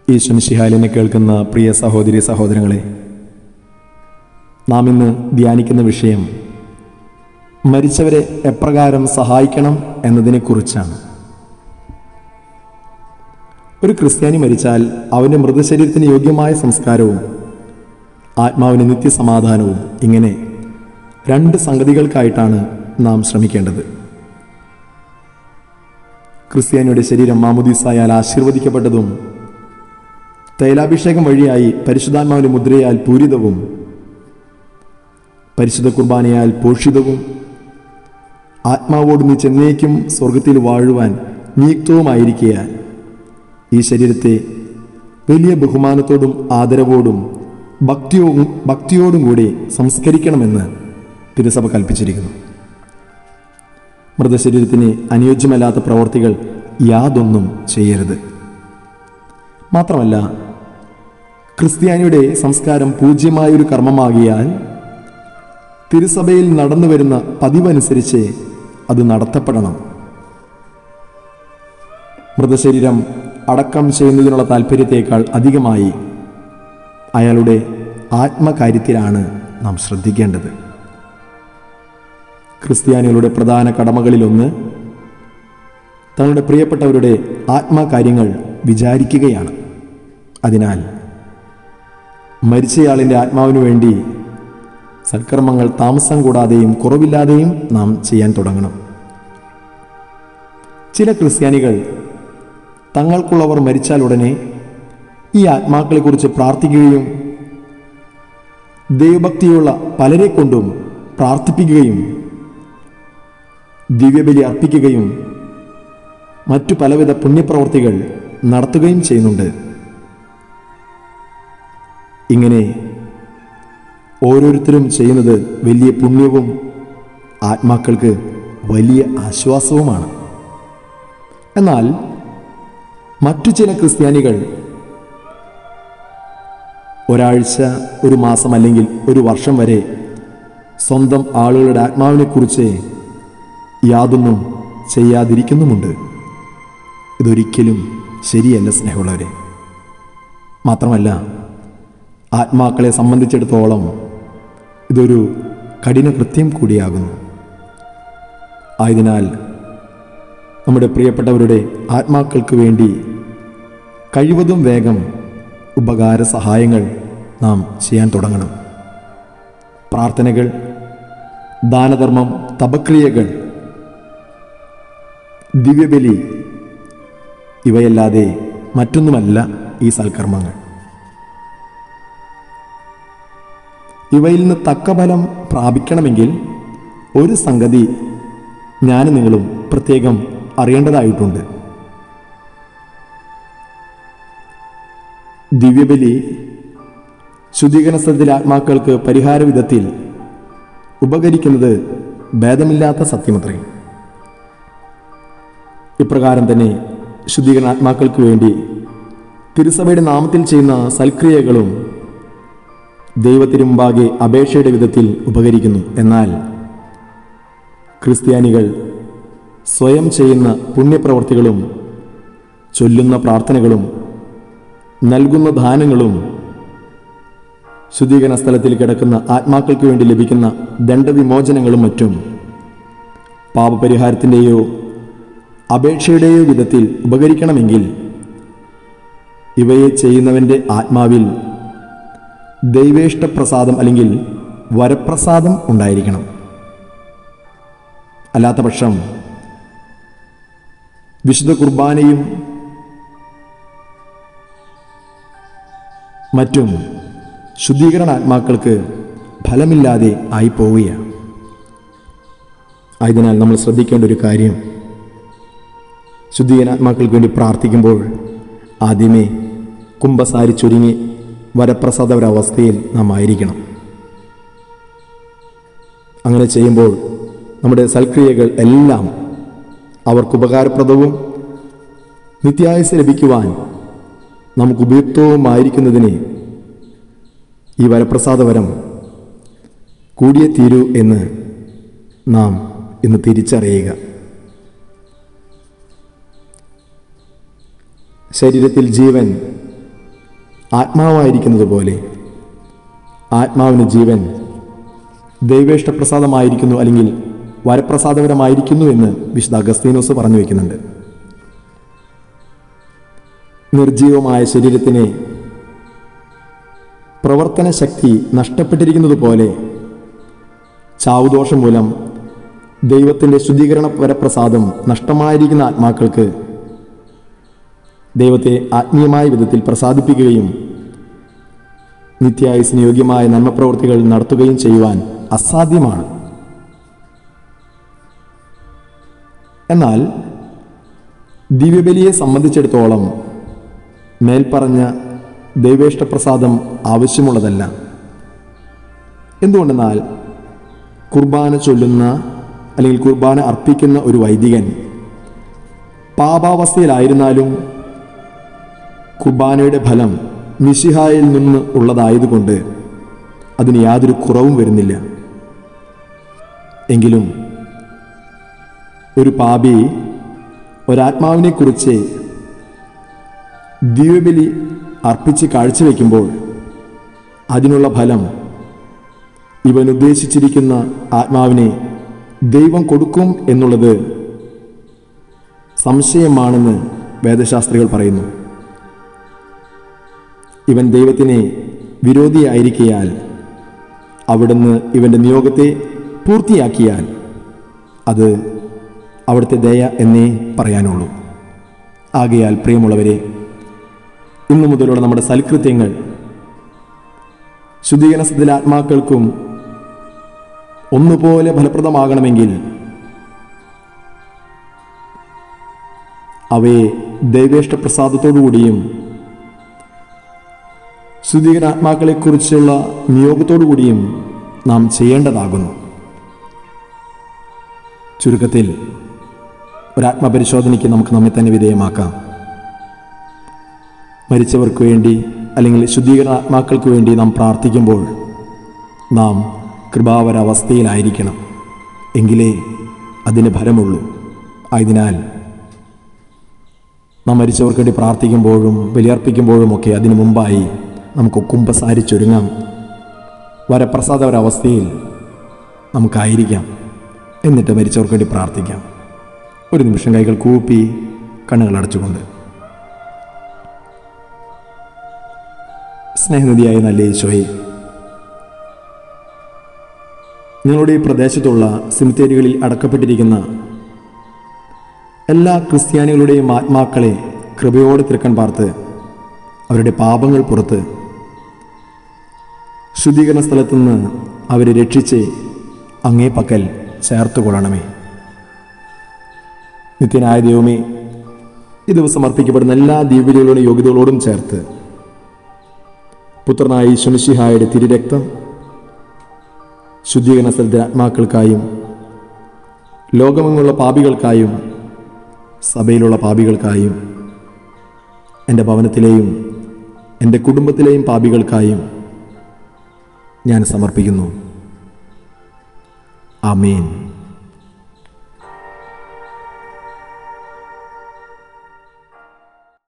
ഈശ്വംശിഹാലിനെ കേൾക്കുന്ന പ്രിയ സഹോദരി സഹോദരങ്ങളെ നാം ഇന്ന് ധ്യാനിക്കുന്ന വിഷയം മരിച്ചവരെ എപ്രകാരം സഹായിക്കണം എന്നതിനെക്കുറിച്ചാണ് ഒരു ക്രിസ്ത്യാനി മരിച്ചാൽ അവൻ്റെ മൃതശരീരത്തിന് യോഗ്യമായ സംസ്കാരവും ആത്മാവിന് നിത്യസമാധാനവും ഇങ്ങനെ രണ്ട് സംഗതികൾക്കായിട്ടാണ് നാം ശ്രമിക്കേണ്ടത് ക്രിസ്ത്യാനിയുടെ ശരീരം മാമുദീസായാൽ ആശീർവദിക്കപ്പെട്ടതും തൈലാഭിഷേകം വഴിയായി പരിശുദ്ധാത്മാവിന്റെ മുദ്രയാൽ പൂരിതവും പരിശുദ്ധ കുർബാനയാൽ പോഷിതവും ആത്മാവോട് നീ ചെന്നേക്കും സ്വർഗത്തിൽ വാഴുവാൻ നിയുക്തവുമായിരിക്കയാൽ ഈ ശരീരത്തെ വലിയ ബഹുമാനത്തോടും ആദരവോടും ഭക്തിയോടും ഭക്തിയോടും കൂടി സംസ്കരിക്കണമെന്ന് തിരുസഭ കൽപ്പിച്ചിരിക്കുന്നു മൃതശരീരത്തിന് അനുയോജ്യമല്ലാത്ത പ്രവർത്തികൾ യാതൊന്നും ചെയ്യരുത് മാത്രമല്ല ക്രിസ്ത്യാനിയുടെ സംസ്കാരം പൂജ്യമായ ഒരു കർമ്മമാകിയാൽ തിരുസഭയിൽ നടന്നു വരുന്ന പതിവനുസരിച്ച് അത് നടത്തപ്പെടണം മൃതശരീരം അടക്കം ചെയ്യുന്നതിനുള്ള താല്പര്യത്തേക്കാൾ അധികമായി അയാളുടെ ആത്മകാര്യത്തിലാണ് നാം ശ്രദ്ധിക്കേണ്ടത് ക്രിസ്ത്യാനികളുടെ പ്രധാന കടമകളിലൊന്ന് തങ്ങളുടെ പ്രിയപ്പെട്ടവരുടെ ആത്മകാര്യങ്ങൾ വിചാരിക്കുകയാണ് അതിനാൽ മരിച്ചയാളിൻ്റെ ആത്മാവിനു വേണ്ടി സൽക്കർമ്മങ്ങൾ താമസം കൂടാതെയും കുറവില്ലാതെയും നാം ചെയ്യാൻ തുടങ്ങണം ചില ക്രിസ്ത്യാനികൾ തങ്ങൾക്കുള്ളവർ മരിച്ചാൽ ഉടനെ ഈ ആത്മാക്കളെക്കുറിച്ച് പ്രാർത്ഥിക്കുകയും ദൈവഭക്തിയുള്ള പലരെ കൊണ്ടും പ്രാർത്ഥിപ്പിക്കുകയും ദിവ്യബലി അർപ്പിക്കുകയും മറ്റു പലവിധ പുണ്യപ്രവർത്തികൾ നടത്തുകയും ചെയ്യുന്നുണ്ട് ഇങ്ങനെ ഓരോരുത്തരും ചെയ്യുന്നത് വലിയ പുണ്യവും ആത്മാക്കൾക്ക് വലിയ ആശ്വാസവുമാണ് എന്നാൽ മറ്റു ചില ക്രിസ്ത്യാനികൾ ഒരാഴ്ച ഒരു മാസം അല്ലെങ്കിൽ ഒരു വർഷം വരെ സ്വന്തം ആളുകളുടെ ആത്മാവിനെക്കുറിച്ച് യാതൊന്നും ചെയ്യാതിരിക്കുന്നുമുണ്ട് ഇതൊരിക്കലും ശരിയല്ല സ്നേഹമുള്ളവരെ മാത്രമല്ല ആത്മാക്കളെ സംബന്ധിച്ചിടത്തോളം ഇതൊരു കഠിന കൃത്യം കൂടിയാകുന്നു ആയതിനാൽ നമ്മുടെ പ്രിയപ്പെട്ടവരുടെ ആത്മാക്കൾക്ക് വേണ്ടി കഴിവതും വേഗം ഉപകാര സഹായങ്ങൾ നാം ചെയ്യാൻ തുടങ്ങണം പ്രാർത്ഥനകൾ ദാനധർമ്മം തപക്രിയകൾ ദിവ്യബലി ഇവയല്ലാതെ മറ്റൊന്നുമല്ല ഈ സൽക്കർമ്മങ്ങൾ ഇവയിൽ നിന്ന് തക്ക ഫലം പ്രാപിക്കണമെങ്കിൽ ഒരു സംഗതി ഞാനും നിങ്ങളും പ്രത്യേകം അറിയേണ്ടതായിട്ടുണ്ട് ദിവ്യബലി ശുദ്ധീകരണ സ്ഥലത്തിലെ ആത്മാക്കൾക്ക് പരിഹാര വിധത്തിൽ ഉപകരിക്കുന്നത് ഭേദമില്ലാത്ത സത്യമത്രേ ഇപ്രകാരം തന്നെ ശുദ്ധീകരണ ആത്മാക്കൾക്ക് വേണ്ടി തിരുസഭയുടെ നാമത്തിൽ ചെയ്യുന്ന സൽക്രിയകളും ദൈവത്തിനു മുമ്പാകെ അപേക്ഷയുടെ വിധത്തിൽ ഉപകരിക്കുന്നു എന്നാൽ ക്രിസ്ത്യാനികൾ സ്വയം ചെയ്യുന്ന പുണ്യപ്രവർത്തികളും ചൊല്ലുന്ന പ്രാർത്ഥനകളും നൽകുന്ന ദാനങ്ങളും ശുദ്ധീകരണ സ്ഥലത്തിൽ കിടക്കുന്ന ആത്മാക്കൾക്ക് വേണ്ടി ലഭിക്കുന്ന ദണ്ഡവിമോചനങ്ങളും മറ്റും പാപപരിഹാരത്തിൻ്റെയോ അപേക്ഷയുടെയോ വിധത്തിൽ ഉപകരിക്കണമെങ്കിൽ ഇവയെ ചെയ്യുന്നവൻ്റെ ആത്മാവിൽ ദൈവേഷ്ടപ്രസാദം അല്ലെങ്കിൽ വരപ്രസാദം ഉണ്ടായിരിക്കണം അല്ലാത്ത പക്ഷം വിശുദ്ധ കുർബാനയും മറ്റും ശുദ്ധീകരണ ആത്മാക്കൾക്ക് ഫലമില്ലാതെ ആയി പോവുകയാണ് ആയതിനാൽ നമ്മൾ ശ്രദ്ധിക്കേണ്ട ഒരു കാര്യം ശുദ്ധീകരണാത്മാക്കൾക്ക് വേണ്ടി പ്രാർത്ഥിക്കുമ്പോൾ ആദ്യമേ കുംഭസാരി ചുരുങ്ങി വരപ്രസാദ ഒരവസ്ഥയിൽ നാം ആയിരിക്കണം അങ്ങനെ ചെയ്യുമ്പോൾ നമ്മുടെ സൽക്രിയകൾ എല്ലാം അവർക്ക് ഉപകാരപ്രദവും നിത്യായുസ് ലഭിക്കുവാൻ നമുക്ക് ഉപയുക്തവുമായിരിക്കുന്നതിന് ഈ വരപ്രസാദവരം കൂടിയേ തീരൂ എന്ന് നാം ഇന്ന് തിരിച്ചറിയുക ശരീരത്തിൽ ജീവൻ ആത്മാവായിരിക്കുന്നത് പോലെ ആത്മാവിന് ജീവൻ ദൈവേഷ്ടപ്രസാദമായിരിക്കുന്നു അല്ലെങ്കിൽ വരപ്രസാദപരമായിരിക്കുന്നു എന്ന് വിശുദ്ധ അഗസ്തീനോസ് പറഞ്ഞു വയ്ക്കുന്നുണ്ട് നിർജീവമായ ശരീരത്തിനെ പ്രവർത്തന ശക്തി നഷ്ടപ്പെട്ടിരിക്കുന്നത് പോലെ ചാവുദോഷം മൂലം ദൈവത്തിൻ്റെ ശുദ്ധീകരണ വരപ്രസാദം നഷ്ടമായിരിക്കുന്ന ആത്മാക്കൾക്ക് ദൈവത്തെ ആത്മീയമായ വിധത്തിൽ പ്രസാദിപ്പിക്കുകയും നിത്യായുസിന് യോഗ്യമായ നന്മപ്രവൃത്തികൾ നടത്തുകയും ചെയ്യുവാൻ അസാധ്യമാണ് എന്നാൽ ദിവ്യബലിയെ സംബന്ധിച്ചിടത്തോളം മേൽപ്പറഞ്ഞ ദൈവേഷ്ടപ്രസാദം ആവശ്യമുള്ളതല്ല എന്തുകൊണ്ടെന്നാൽ കുർബാന ചൊല്ലുന്ന അല്ലെങ്കിൽ കുർബാന അർപ്പിക്കുന്ന ഒരു വൈദികൻ പാപാവസ്ഥയിലായിരുന്നാലും കുർബാനയുടെ ഫലം മിശിഹായിൽ നിന്ന് ഉള്ളതായതുകൊണ്ട് അതിന് യാതൊരു കുറവും വരുന്നില്ല എങ്കിലും ഒരു പാപി ഒരാത്മാവിനെക്കുറിച്ച് ദിവ്യബലി അർപ്പിച്ച് കാഴ്ചവെക്കുമ്പോൾ അതിനുള്ള ഫലം ഇവൻ ഉദ്ദേശിച്ചിരിക്കുന്ന ആത്മാവിനെ ദൈവം കൊടുക്കും എന്നുള്ളത് സംശയമാണെന്ന് വേദശാസ്ത്രികൾ പറയുന്നു ഇവൻ ദൈവത്തിന് വിരോധിയായിരിക്കയാൽ അവിടുന്ന് ഇവൻ്റെ നിയോഗത്തെ പൂർത്തിയാക്കിയാൽ അത് അവിടുത്തെ ദയ എന്നേ പറയാനുള്ളൂ ആകയാൽ പ്രിയമുള്ളവരെ ഇന്നു മുതലുള്ള നമ്മുടെ സൽകൃത്യങ്ങൾ ശുദ്ധീകരണത്തിലെ ആത്മാക്കൾക്കും ഒന്നുപോലെ ഫലപ്രദമാകണമെങ്കിൽ അവയെ ദൈവേഷ്ടപ്രസാദത്തോടുകൂടിയും ശുദ്ധീകരണാത്മാക്കളെക്കുറിച്ചുള്ള നിയോഗത്തോടുകൂടിയും നാം ചെയ്യേണ്ടതാകുന്നു ചുരുക്കത്തിൽ ഒരാത്മപരിശോധനയ്ക്ക് നമുക്ക് നമ്മെ തന്നെ വിധേയമാക്കാം മരിച്ചവർക്ക് വേണ്ടി അല്ലെങ്കിൽ ശുദ്ധീകരണ ആത്മാക്കൾക്ക് വേണ്ടി നാം പ്രാർത്ഥിക്കുമ്പോൾ നാം കൃപാവരാവസ്ഥയിലായിരിക്കണം എങ്കിലേ അതിന് ഫലമുള്ളൂ ആയതിനാൽ നാം മരിച്ചവർക്ക് വേണ്ടി പ്രാർത്ഥിക്കുമ്പോഴും ബലിയർപ്പിക്കുമ്പോഴും ഒക്കെ അതിനു മുമ്പായി നമുക്ക് കുമ്പസാരിച്ചൊരുങ്ങാം വരപ്രസാദപരവസ്ഥയിൽ നമുക്കായിരിക്കാം എന്നിട്ട് മരിച്ചവർക്ക് വേണ്ടി പ്രാർത്ഥിക്കാം ഒരു നിമിഷം കൈകൾ കൂപ്പി കണ്ണുകൾ അടച്ചുകൊണ്ട് സ്നേഹനിധിയായ നല്ല ഈശോയെ ഞങ്ങളുടെ ഈ പ്രദേശത്തുള്ള സിമിത്തേരികളിൽ അടക്കപ്പെട്ടിരിക്കുന്ന എല്ലാ ക്രിസ്ത്യാനികളുടെയും ആത്മാക്കളെ കൃപയോടെ തിരക്കൻ പാർത്ത് അവരുടെ പാപങ്ങൾ പുറത്ത് ശുദ്ധീകരണ സ്ഥലത്തുനിന്ന് അവരെ രക്ഷിച്ച് അങ്ങേ പക്കൽ ചേർത്ത് കൊള്ളണമേ നിത്യനായ ദൈവമേ ഈ ദിവസം അർപ്പിക്കപ്പെടുന്ന എല്ലാ ദിവ്യതകളോടും യോഗ്യതകളോടും ചേർത്ത് പുത്രനായ ശുനിഷിഹായുടെ തിരുരക്തം ശുദ്ധീകരണ സ്ഥലത്തെ ആത്മാക്കൾക്കായും ലോകമെങ്ങുള്ള പാപികൾക്കായും സഭയിലുള്ള പാപികൾക്കായും എൻ്റെ ഭവനത്തിലെയും എൻ്റെ കുടുംബത്തിലെയും പാപികൾക്കായും ഞാൻ സമർപ്പിക്കുന്നു ആമേൻ